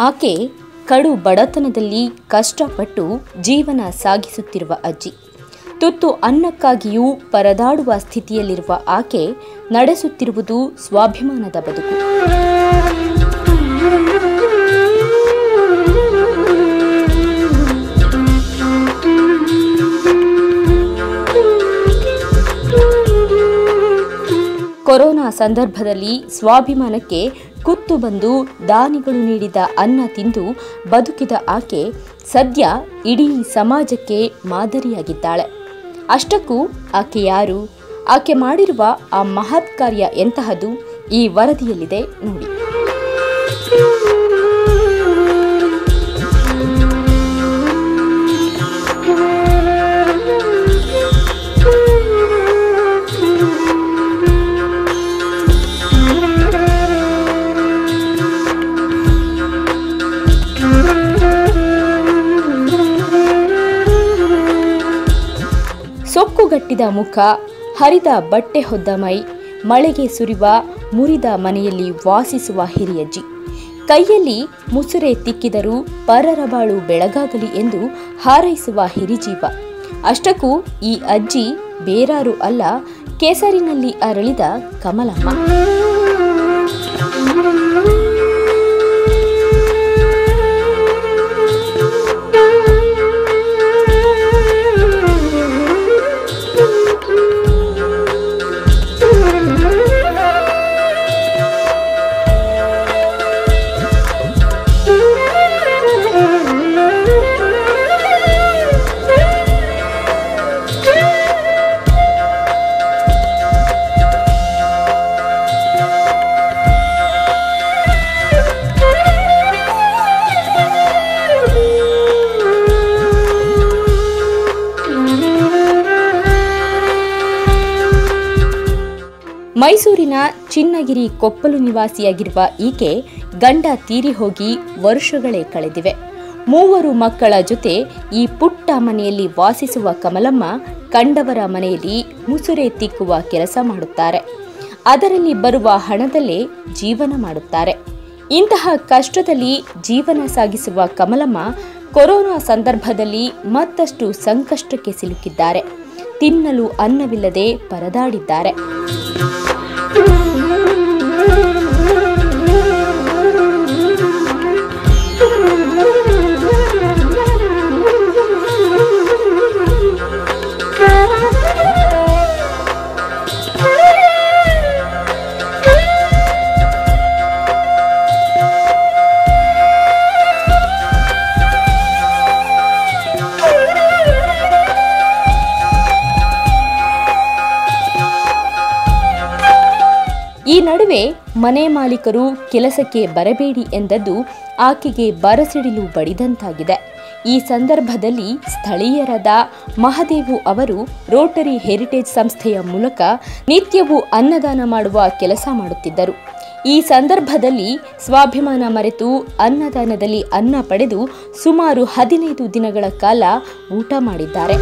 ಆಕೆ ಕಡು ಬಡತನದಲ್ಲಿ ಕಷ್ಟಪಟ್ಟು ಜೀವನ ಸಾಗಿಸುತ್ತಿರುವ ಅಜ್ಜಿ ತುತ್ತು ಅನ್ನಕ್ಕಾಗಿಯೂ ಪರದಾಡುವ ಸ್ಥಿತಿಯಲ್ಲಿರುವ ಆಕೆ ನಡೆಸುತ್ತಿರುವುದು ಸ್ವಾಭಿಮಾನದ ಬದುಕು ಕೊರೋನಾ ಸಂದರ್ಭದಲ್ಲಿ ಸ್ವಾಭಿಮಾನಕ್ಕೆ ಕುತ್ತು ಬಂದು ದಾನಿಗಳು ನೀಡಿದ ಅನ್ನ ತಿಂದು ಬದುಕಿದ ಆಕೆ ಸದ್ಯ ಇಡೀ ಸಮಾಜಕ್ಕೆ ಮಾದರಿಯಾಗಿದ್ದಾಳೆ ಅಷ್ಟಕ್ಕೂ ಆಕೆ ಯಾರು ಆಕೆ ಮಾಡಿರುವ ಆ ಮಹತ್ ಕಾರ್ಯ ಎಂತಹದು ಈ ವರದಿಯಲ್ಲಿದೆ ನೋಡಿ ಸೊಕ್ಕುಗಟ್ಟಿದ ಮುಖ ಹರಿದ ಬಟ್ಟೆ ಹೊದ್ದ ಮೈ ಮಳೆಗೆ ಸುರಿವ ಮುರಿದ ಮನೆಯಲ್ಲಿ ವಾಸಿಸುವ ಹಿರಿಯಜ್ಜಿ ಕೈಯಲ್ಲಿ ಮುಸುರೆ ತಿಕ್ಕಿದರೂ ಪರರ ಬಾಳು ಬೆಳಗಾಗಲಿ ಎಂದು ಹಾರೈಸುವ ಹಿರಿಜೀವ ಅಷ್ಟಕ್ಕೂ ಈ ಅಜ್ಜಿ ಬೇರಾರು ಅಲ್ಲ ಕೆಸರಿನಲ್ಲಿ ಅರಳಿದ ಕಮಲಮ್ಮ ಮೈಸೂರಿನ ಚಿನ್ನಗಿರಿ ಕೊಪ್ಪಲು ನಿವಾಸಿಯಾಗಿರುವ ಈಕೆ ಗಂಡ ತೀರಿ ಹೋಗಿ ವರ್ಷಗಳೇ ಕಳೆದಿವೆ ಮೂವರು ಮಕ್ಕಳ ಜೊತೆ ಈ ಪುಟ್ಟ ಮನೆಯಲ್ಲಿ ವಾಸಿಸುವ ಕಮಲಮ್ಮ ಕಂಡವರ ಮನೆಯಲ್ಲಿ ಮುಸುರೆ ತಿಕ್ಕುವ ಕೆಲಸ ಮಾಡುತ್ತಾರೆ ಅದರಲ್ಲಿ ಬರುವ ಹಣದಲ್ಲೇ ಜೀವನ ಮಾಡುತ್ತಾರೆ ಇಂತಹ ಕಷ್ಟದಲ್ಲಿ ಜೀವನ ಸಾಗಿಸುವ ಕಮಲಮ್ಮ ಕೊರೋನಾ ಸಂದರ್ಭದಲ್ಲಿ ಮತ್ತಷ್ಟು ಸಂಕಷ್ಟಕ್ಕೆ ಸಿಲುಕಿದ್ದಾರೆ ತಿನ್ನಲು ಅನ್ನವಿಲ್ಲದೆ ಪರದಾಡಿದ್ದಾರೆ ಈ ನಡುವೆ ಮನೆ ಮಾಲೀಕರು ಕೆಲಸಕ್ಕೆ ಬರಬೇಡಿ ಎಂದದ್ದು ಆಕೆಗೆ ಬರಸಿಡಿಲು ಬಡಿದಂತಾಗಿದೆ ಈ ಸಂದರ್ಭದಲ್ಲಿ ಸ್ಥಳೀಯರಾದ ಮಹದೇವು ಅವರು ರೋಟರಿ ಹೆರಿಟೇಜ್ ಸಂಸ್ಥೆಯ ಮೂಲಕ ನಿತ್ಯವೂ ಅನ್ನದಾನ ಮಾಡುವ ಕೆಲಸ ಮಾಡುತ್ತಿದ್ದರು ಈ ಸಂದರ್ಭದಲ್ಲಿ ಸ್ವಾಭಿಮಾನ ಮರೆತು ಅನ್ನದಾನದಲ್ಲಿ ಅನ್ನ ಪಡೆದು ಸುಮಾರು ಹದಿನೈದು ದಿನಗಳ ಕಾಲ ಊಟ ಮಾಡಿದ್ದಾರೆ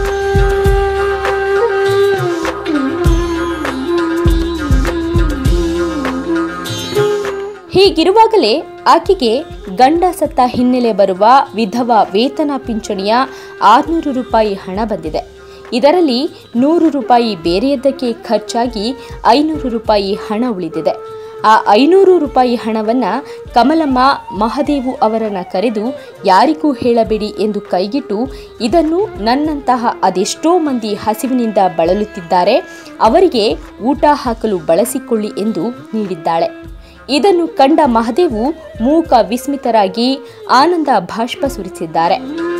ಹೀಗಿರುವಾಗಲೇ ಆಕೆಗೆ ಗಂಡ ಸತ್ತ ಹಿನ್ನೆಲೆ ಬರುವ ವಿಧವಾ ವೇತನ ಪಿಂಚಣಿಯ ಆರುನೂರು ರೂಪಾಯಿ ಹಣ ಬಂದಿದೆ ಇದರಲ್ಲಿ ನೂರು ರೂಪಾಯಿ ಬೇರೆಯದ್ದಕ್ಕೆ ಖರ್ಚಾಗಿ ಐನೂರು ರೂಪಾಯಿ ಹಣ ಉಳಿದಿದೆ ಆ ಐನೂರು ರೂಪಾಯಿ ಹಣವನ್ನ ಕಮಲಮ್ಮ ಮಹದೇವು ಅವರನ್ನ ಕರೆದು ಯಾರಿಗೂ ಹೇಳಬೇಡಿ ಎಂದು ಕೈಗಿಟ್ಟು ಇದನ್ನು ನನ್ನಂತಹ ಅದೆಷ್ಟೋ ಮಂದಿ ಹಸಿವಿನಿಂದ ಬಳಲುತ್ತಿದ್ದಾರೆ ಅವರಿಗೆ ಊಟ ಹಾಕಲು ಬಳಸಿಕೊಳ್ಳಿ ಎಂದು ನೀಡಿದ್ದಾಳೆ ಇದನ್ನು ಕಂಡ ಮಹದೇವು ಮೂಕ ವಿಸ್ಮಿತರಾಗಿ ಆನಂದ ಭಾಷ್ಪ ಸುರಿಸಿದ್ದಾರೆ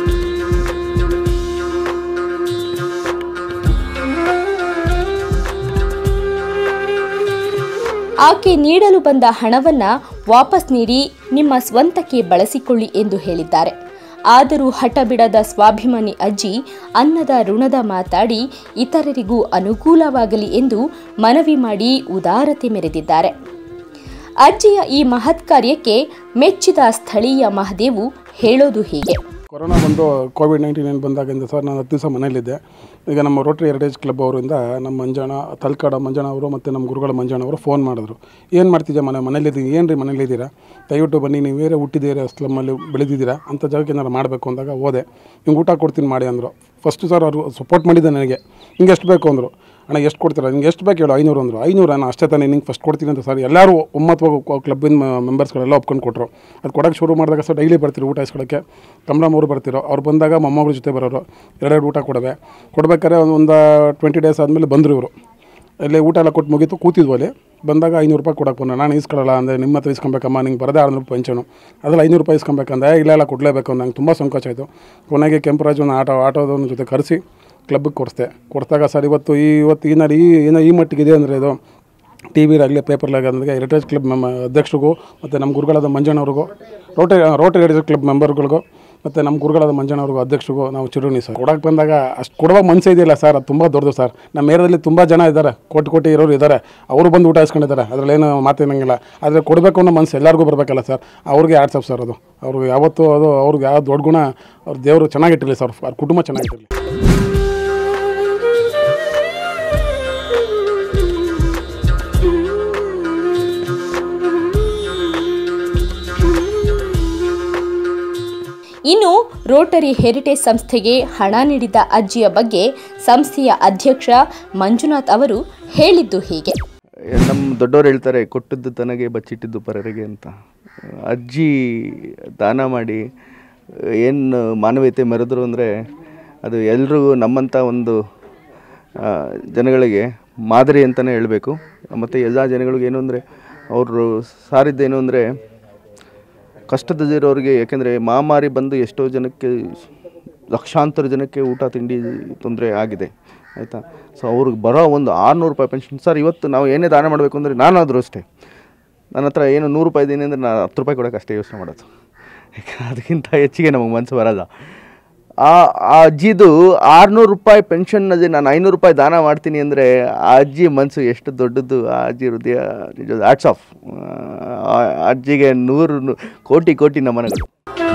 ಆಕೆ ನೀಡಲು ಬಂದ ಹಣವನ್ನ ವಾಪಸ್ ನೀಡಿ ನಿಮ್ಮ ಸ್ವಂತಕ್ಕೆ ಬಳಸಿಕೊಳ್ಳಿ ಎಂದು ಹೇಳಿದ್ದಾರೆ ಆದರೂ ಹಠ ಬಿಡದ ಸ್ವಾಭಿಮಾನಿ ಅಜ್ಜಿ ಅನ್ನದ ಋಣದ ಮಾತಾಡಿ ಇತರರಿಗೂ ಅನುಕೂಲವಾಗಲಿ ಎಂದು ಮನವಿ ಮಾಡಿ ಉದಾರತೆ ಮೆರೆದಿದ್ದಾರೆ ಅಜ್ಜಿಯ ಈ ಮಹತ್ ಕಾರ್ಯಕ್ಕೆ ಮೆಚ್ಚಿದ ಸ್ಥಳೀಯ ಮಹದೇವು ಹೇಳೋದು ಹೀಗೆ ಕೊರೋನಾ ಬಂದು ಕೋವಿಡ್ ನೈನ್ಟೀನ್ ಏನು ಬಂದಾಗಿಂದ ಸರ್ ನಾನು ಹತ್ತು ದಿವಸ ಮನೇಲಿದ್ದೆ ಈಗ ನಮ್ಮ ರೋಟ್ರಿ ಹೆರಿಟೇಜ್ ಕ್ಲಬ್ ಅವರಿಂದ ನಮ್ಮ ಮಂಜಾಣ ತಲ್ಕಾಡ ಮಂಜಾಣ ಅವರು ಮತ್ತು ನಮ್ಮ ಗುರುಗಳ ಮಂಜಾಣ ಅವರು ಫೋನ್ ಮಾಡಿದ್ರು ಏನು ಮಾಡ್ತಿದ್ದೆ ಮನೆ ಮನೇಲಿದ್ದೀನಿ ಏನು ರೀ ಮನೇಲಿದ್ದೀರಾ ದಯವಿಟ್ಟು ಬನ್ನಿ ನೀವು ಬೇರೆ ಹುಟ್ಟಿದ್ದೀರಾ ಸ್ಲಮ್ಮಲ್ಲಿ ಬೆಳೆದಿದ್ದೀರಾ ಅಂಥ ಜಾಗಕ್ಕೆ ಏನಾರು ಮಾಡಬೇಕು ಅಂದಾಗ ಹೋದೆ ಹಿಂಗೆ ಊಟ ಕೊಡ್ತೀನಿ ಮಾಡಿ ಅಂದರು ಫಸ್ಟು ಸರ್ ಅವರು ಸಪೋರ್ಟ್ ಮಾಡಿದ್ದೆ ನನಗೆ ಹಿಂಗೆ ಎಷ್ಟು ಬೇಕು ಅಂದರು ಅಣ್ಣ ಎಷ್ಟು ಕೊಡ್ತೀರಾ ನಿಂಗೆ ಎಷ್ಟು ಬೇಕು ಹೇಳು ಐನೂರು ಅಂದರು ಐನೂರು ಅಣ್ಣ ಅಷ್ಟೇ ತಾನೇ ನಿಂಗೆ ಫಸ್ಟ್ ಕೊಡ್ತೀನಿ ಅಂತ ಸರ್ ಎಲ್ಲರೂ ಒಮ್ಮತವಾಗಿ ಕ್ಲಬ್ಬಿನ ಮೆಂಬರ್ಸ್ಗಳೆಲ್ಲ ಒಪ್ಕೊಂಡು ಕೊಟ್ಟರು ಅದು ಕೊಡೋಕ್ಕೆ ಶುರು ಮಾಡಿದಾಗ ಸರ್ ಡೈಲಿ ಬರ್ತಿರು ಊಟ ಇಸ್ಕೊಳ್ಳೋಕ್ಕೆ ಕಮಲಮ್ಮ ಅವರು ಬರ್ತಿರೋ ಅವ್ರು ಬಂದಾಗ ಮೊಮ್ಮಗಳ ಜೊತೆ ಬರೋರು ಎರಡೆರಡು ಊಟ ಕೊಡವೆ ಕೊಡ್ಬೇಕಾದ್ರೆ ಒಂದು ಒಂದು ಟ್ವೆಂಟಿ ಡೇಸ್ ಆದಮೇಲೆ ಬಂದರು ಇವರು ಇಲ್ಲಿ ಊಟ ಎಲ್ಲ ಕೊಟ್ಟು ಮುಗೀತು ಕೂತಿದ್ವು ಅಲ್ಲಿ ಬಂದಾಗ ಐನೂರು ರೂಪಾಯಿ ಕೊಡಕ್ಕೆ ಬಂದ ನಾನು ಇಸ್ಕೊಳ್ಳಲ್ಲ ಅಂದರೆ ನಿಮ್ಮ ಹತ್ರ ಇಸ್ಕೊಬೇಕಮ್ಮ ನಿಂಗೆ ಬರದೇ ಆರುನೂರು ರೂಪಾಯಿ ಪೆನ್ಷನು ಅದ್ರಲ್ಲಿ ಐನೂರು ರೂಪಾಯಿ ಇಸ್ಕೊಬೇಕಂದ್ರೆ ಇಲ್ಲ ಇಲ್ಲ ಕೊಡಲೇಬೇಕು ನಂಗೆ ತುಂಬ ಸಂಕೋಚ ಆಯಿತು ಕೊನೆಗೆ ಕೆಂಪರಾಜನ ಆಟೋ ಆಟೋದವನ ಜೊತೆ ಕರೆಸಿ ಕ್ಲಬ್ಬಿಗೆ ಕೊಡಿಸ್ದೆ ಕೊಡ್ತಾಗ ಸರ್ ಇವತ್ತು ಈ ಇವತ್ತು ಈ ನಾಡು ಈ ಏನೋ ಈ ಮಟ್ಟಿಗಿದೆ ಅಂದರೆ ಇದು ಟಿ ವಿಲಾಗಲಿ ಪೇಪರ್ಲಾಗಲಿ ಅಂದರೆ ಹೆರಿಟೇಜ್ ಕ್ಲಬ್ ನಮ್ಮ ಅಧ್ಯಕ್ಷರಿಗೂ ಮತ್ತು ನಮ್ಮ ಗುರುಗಳಾದ ಮಂಜಣ್ಣವ್ರಿಗೂ ರೋಟರಿ ರೋಟರಿ ಹೆರಿಟೇಜ್ ಕ್ಲಬ್ ಮೆಂಬರ್ಗಳಿಗೂ ಮತ್ತು ನಮ್ಮ ಗುರುಗಳಾದ ಮಂಜಣ್ಣವ್ರಿಗೂ ಅಧ್ಯಕ್ಷರಿಗೂ ನಾವು ಚಿರುಣಿ ಸರ್ ಕೊಡೋಕೆ ಬಂದಾಗ ಅಷ್ಟು ಕೊಡುವ ಮನಸ್ಸೇ ಇದೆಯಲ್ಲ ಸರ್ ಅದು ತುಂಬ ದೊಡ್ಡದು ಸರ್ ನಮ್ಮ ಏರಿಯಾದಲ್ಲಿ ತುಂಬ ಜನ ಇದ್ದಾರೆ ಕೋಟಿ ಕೋಟಿ ಇರೋರು ಇದ್ದಾರೆ ಅವರು ಬಂದು ಊಟ ಇಸ್ಕೊಂಡಿದ್ದಾರೆ ಅದರಲ್ಲೇನು ಮಾತೇನಂಗಿಲ್ಲ ಆದರೆ ಕೊಡಬೇಕು ಅನ್ನೋ ಮನಸ್ಸು ಎಲ್ಲರಿಗೂ ಬರಬೇಕಲ್ಲ ಸರ್ ಅವ್ರಿಗೆ ಆಡ್ಸಪ್ ಸರ್ ಅದು ಅವ್ರಿಗೆ ಯಾವತ್ತೂ ಅದು ಅವ್ರಿಗೆ ಯಾವ ದೊಡ್ಡ ಗುಣ ಅವ್ರ ದೇವರು ಚೆನ್ನಾಗಿಟ್ಟಿರಲಿ ಸರ್ ಅವ್ರ ಕುಟುಂಬ ಚೆನ್ನಾಗಿಟ್ಟಿರಲಿ ಇನ್ನು ರೋಟರಿ ಹೆರಿಟೇಜ್ ಸಂಸ್ಥೆಗೆ ಹಣ ನೀಡಿದ ಅಜ್ಜಿಯ ಬಗ್ಗೆ ಸಂಸ್ಥೆಯ ಅಧ್ಯಕ್ಷ ಮಂಜುನಾಥ್ ಅವರು ಹೇಳಿದ್ದು ಹೀಗೆ ನಮ್ಮ ದೊಡ್ಡವ್ರು ಹೇಳ್ತಾರೆ ಕೊಟ್ಟದ್ದು ತನಗೆ ಬಚ್ಚಿಟ್ಟಿದ್ದು ಪರರಿಗೆ ಅಂತ ಅಜ್ಜಿ ದಾನ ಮಾಡಿ ಏನು ಮಾನವೀಯತೆ ಮೆರೆದ್ರು ಅಂದರೆ ಅದು ಎಲ್ರಿಗೂ ನಮ್ಮಂಥ ಒಂದು ಆ, ಜನಗಳಿಗೆ ಮಾದರಿ ಅಂತಲೇ ಹೇಳಬೇಕು ಮತ್ತು ಎಲ್ಲ ಜನಗಳಿಗೆ ಏನು ಅಂದರೆ ಅವರು ಸಾರಿದ್ದೇನು ಅಂದರೆ ಕಷ್ಟದಲ್ಲಿರೋರಿಗೆ ಯಾಕೆಂದರೆ ಮಹಾಮಾರಿ ಬಂದು ಎಷ್ಟೋ ಜನಕ್ಕೆ ಲಕ್ಷಾಂತರ ಜನಕ್ಕೆ ಊಟ ತಿಂಡಿ ತೊಂದರೆ ಆಗಿದೆ ಆಯಿತಾ ಸೊ ಅವ್ರಿಗೆ ಬರೋ ಒಂದು ಆರುನೂರು ರೂಪಾಯಿ ಪೆನ್ಷನ್ ಸರ್ ಇವತ್ತು ನಾವು ಏನೇ ದಾನ ಮಾಡಬೇಕು ಅಂದರೆ ನಾನಾದರೂ ಅಷ್ಟೇ ನನ್ನ ಹತ್ರ ಏನು ನೂರು ರೂಪಾಯಿ ಇದ್ದೀನಿ ಅಂದರೆ ನಾನು ಹತ್ತು ರೂಪಾಯಿ ಕೊಡೋಕೆ ಅಷ್ಟೇ ಯೋಚನೆ ಮಾಡೋದು ಯಾಕೆ ಅದಕ್ಕಿಂತ ಹೆಚ್ಚಿಗೆ ನಮಗೆ ಮನಸ್ಸು ಬರಲ್ಲ ಆ ಆ ಅಜ್ಜಿದು ಆರುನೂರು ರೂಪಾಯಿ ಪೆನ್ಷನ್ನಲ್ಲಿ ನಾನು ಐನೂರು ರೂಪಾಯಿ ದಾನ ಮಾಡ್ತೀನಿ ಅಂದರೆ ಆ ಅಜ್ಜಿ ಮನಸ್ಸು ಎಷ್ಟು ದೊಡ್ಡದು ಆ ಅಜ್ಜಿ ಹೃದಯ ನಿಜ ಆರ್ಟ್ಸ್ ಆಫ್ ಆ ಅಜ್ಜಿಗೆ ನೂರು ನು- ಕೋಟಿ ಕೋಟಿ ನಮನಗಳು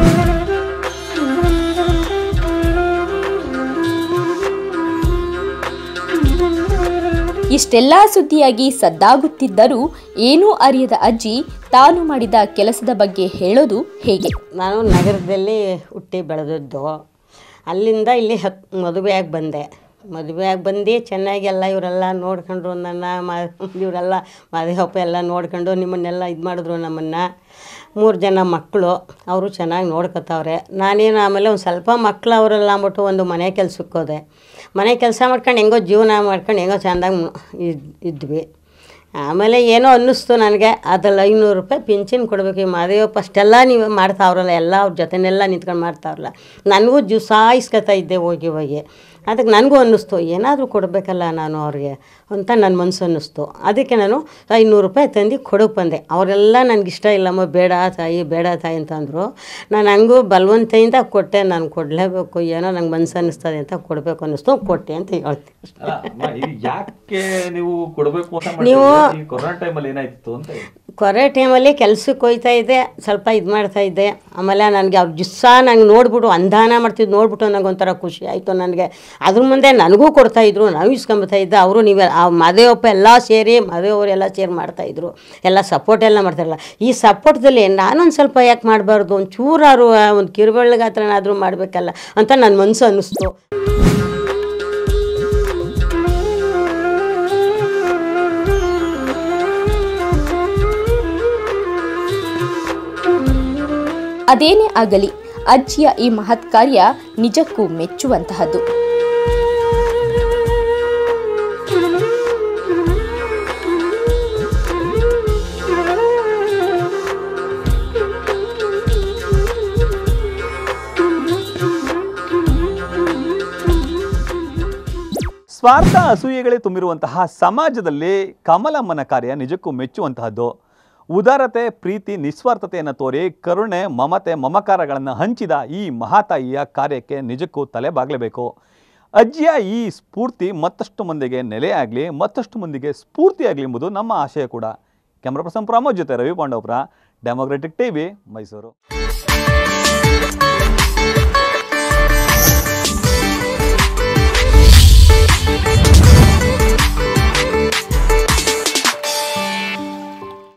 ಇಷ್ಟೆಲ್ಲ ಸುದ್ದಿಯಾಗಿ ಸದ್ದಾಗುತ್ತಿದ್ದರೂ ಏನೂ ಅರಿಯದ ಅಜ್ಜಿ ತಾನು ಮಾಡಿದ ಕೆಲಸದ ಬಗ್ಗೆ ಹೇಳೋದು ಹೇಗೆ ನಾನು ನಗರದಲ್ಲಿ ಹುಟ್ಟಿ ಬೆಳೆದದ್ದು ಅಲ್ಲಿಂದ ಇಲ್ಲಿ ಹತ್ ಮದುವೆಯಾಗಿ ಬಂದೆ ಮದುವೆಯಾಗಿ ಬಂದು ಚೆನ್ನಾಗಿ ಎಲ್ಲ ಇವರೆಲ್ಲ ನೋಡ್ಕೊಂಡ್ರು ನನ್ನ ಮ ಇವರೆಲ್ಲ ಮದುವೆಪ್ಪ ಎಲ್ಲ ನೋಡ್ಕೊಂಡು ನಿಮ್ಮನ್ನೆಲ್ಲ ಇದು ಮಾಡಿದ್ರು ನಮ್ಮನ್ನು ಮೂರು ಜನ ಮಕ್ಕಳು ಅವರು ಚೆನ್ನಾಗಿ ನೋಡ್ಕೊತಾವ್ರೆ ನಾನೇನು ಆಮೇಲೆ ಒಂದು ಸ್ವಲ್ಪ ಮಕ್ಕಳು ಅವರೆಲ್ಲ ಅಂದ್ಬಿಟ್ಟು ಒಂದು ಮನೆ ಕೆಲ್ಸಕ್ಕೆ ಹೋದೆ ಮನೆ ಕೆಲಸ ಮಾಡ್ಕೊಂಡು ಹೆಂಗೋ ಜೀವನ ಮಾಡ್ಕೊಂಡು ಹೆಂಗೋ ಚೆಂದಾಗಿ ಇದ್ ಇದ್ವಿ ಆಮೇಲೆ ಏನೋ ಅನ್ನಿಸ್ತು ನನಗೆ ಅದ್ರಲ್ಲಿ ಐನೂರು ರೂಪಾಯಿ ಪಿಂಚಣಿ ಕೊಡಬೇಕು ಈ ಮಾದೇವಪ್ಪ ಅಷ್ಟೆಲ್ಲ ನೀವು ಮಾಡ್ತಾವ್ರಲ್ಲ ಎಲ್ಲ ಅವ್ರ ಜೊತೆನೆಲ್ಲ ನಿಂತ್ಕೊಂಡು ಮಾಡ್ತಾವ್ರಲ್ಲ ನನಗೂ ಜ್ಯೂಸ ಇಸ್ಕೊತಾ ಇದ್ದೆ ಹೋಗಿ ಹೋಗಿ ಅದಕ್ಕೆ ನನಗೂ ಅನ್ನಿಸ್ತು ಏನಾದರೂ ಕೊಡಬೇಕಲ್ಲ ನಾನು ಅವ್ರಿಗೆ ಅಂತ ನನ್ನ ಮನಸ್ಸು ಅನ್ನಿಸ್ತು ಅದಕ್ಕೆ ನಾನು ಐನೂರು ರೂಪಾಯಿ ತಂದು ಕೊಡೋಕೆ ಬಂದೆ ಅವರೆಲ್ಲ ನನಗೆ ಇಷ್ಟ ಇಲ್ಲಮ್ಮ ಬೇಡ ತಾಯಿ ಬೇಡ ತಾಯಿ ಅಂತಂದರು ನಾನು ಹಂಗೂ ಬಲವಂತೆಯಿಂದ ಕೊಟ್ಟೆ ನಾನು ಕೊಡಲೇಬೇಕು ಏನೋ ನಂಗೆ ಮನಸ್ಸು ಅನ್ನಿಸ್ತದೆ ಅಂತ ಕೊಡಬೇಕು ಅನ್ನಿಸ್ತು ಕೊಟ್ಟೆ ಅಂತ ಹೇಳ್ತೀನಿ ಅಲ್ಲ, ಅಮ್ಮ, ಇದು ಯಾಕೆ ನೀವು ಕೊಡಬೇಕು ಅಂತ ನೀವು- ಮಾಡಿದ್ರಿ? ಈ ಕೊರೋನಾ ಟೈಮಲ್ಲಿ ಏನಾಯ್ತು ಅಂತ ಹೇಳಿ. ಕೊರೆ ಟೈಮಲ್ಲಿ ಕೆಲ್ಸಕ್ಕೆ ಹೋಯ್ತಾ ಇದ್ದೆ ಸ್ವಲ್ಪ ಇದು ಮಾಡ್ತಾ ಇದ್ದೆ ಆಮೇಲೆ ನನಗೆ ಅವ್ರು ಜುಸ್ಸ ನಂಗೆ ನೋಡ್ಬಿಟ್ಟು ಅಂದಾನ ಮಾಡ್ತಿದ್ದು ನೋಡ್ಬಿಟ್ಟು ನನಗೆ ಒಂಥರ ಖುಷಿ ಆಯಿತು ನನಗೆ ಅದ್ರ ಮುಂದೆ ನನಗೂ ಕೊಡ್ತಾ ಇದ್ರು ನಾವು ಇಸ್ಕೊಂಬತ್ತಾ ಇದ್ದೆ ಅವರು ನೀವೇ ಆ ಮದುವೆಯಪ್ಪ ಎಲ್ಲ ಸೇರಿ ಮದುವೆಯವರೆಲ್ಲ ಸೇರಿ ಮಾಡ್ತಾಯಿದ್ರು ಎಲ್ಲ ಸಪೋರ್ಟ್ ಎಲ್ಲ ಮಾಡ್ತಾರಲ್ಲ ಈ ಸಪೋರ್ಟ್ದಲ್ಲಿ ನಾನೊಂದು ಸ್ವಲ್ಪ ಯಾಕೆ ಮಾಡಬಾರ್ದು ಒಂದು ಚೂರಾರು ಒಂದು ಕಿರುಬೆಳ್ಳಗೆ ಹತ್ರನಾದರೂ ಮಾಡಬೇಕಲ್ಲ ಅಂತ ನನ್ನ ಮನಸ್ಸು ಅನ್ನಿಸ್ತು ಅದೇನೇ ಆಗಲಿ ಅಜ್ಜಿಯ ಈ ಮಹತ್ ಕಾರ್ಯ ನಿಜಕ್ಕೂ ಮೆಚ್ಚುವಂತಹದ್ದು ಸ್ವಾರ್ಥ ಅಸೂಯೆಗಳೇ ತುಂಬಿರುವಂತಹ ಸಮಾಜದಲ್ಲಿ ಕಮಲಮ್ಮನ ಕಾರ್ಯ ನಿಜಕ್ಕೂ ಮೆಚ್ಚುವಂತಹದ್ದು ಉದಾರತೆ ಪ್ರೀತಿ ನಿಸ್ವಾರ್ಥತೆಯನ್ನು ತೋರಿ ಕರುಣೆ ಮಮತೆ ಮಮಕಾರಗಳನ್ನು ಹಂಚಿದ ಈ ಮಹಾತಾಯಿಯ ಕಾರ್ಯಕ್ಕೆ ನಿಜಕ್ಕೂ ತಲೆ ಬಾಗಲೇಬೇಕು ಅಜ್ಜಿಯ ಈ ಸ್ಫೂರ್ತಿ ಮತ್ತಷ್ಟು ಮಂದಿಗೆ ನೆಲೆಯಾಗಲಿ ಮತ್ತಷ್ಟು ಮಂದಿಗೆ ಸ್ಫೂರ್ತಿಯಾಗಲಿ ಎಂಬುದು ನಮ್ಮ ಆಶಯ ಕೂಡ ಕ್ಯಾಮ್ರಾ ಪರ್ಸನ್ ಪ್ರಮೋದ್ ಜೊತೆ ರವಿ ಪಾಂಡವಪುರ ಡೆಮೋಕ್ರೆಟಿಕ್ ಟಿವಿ ಮೈಸೂರು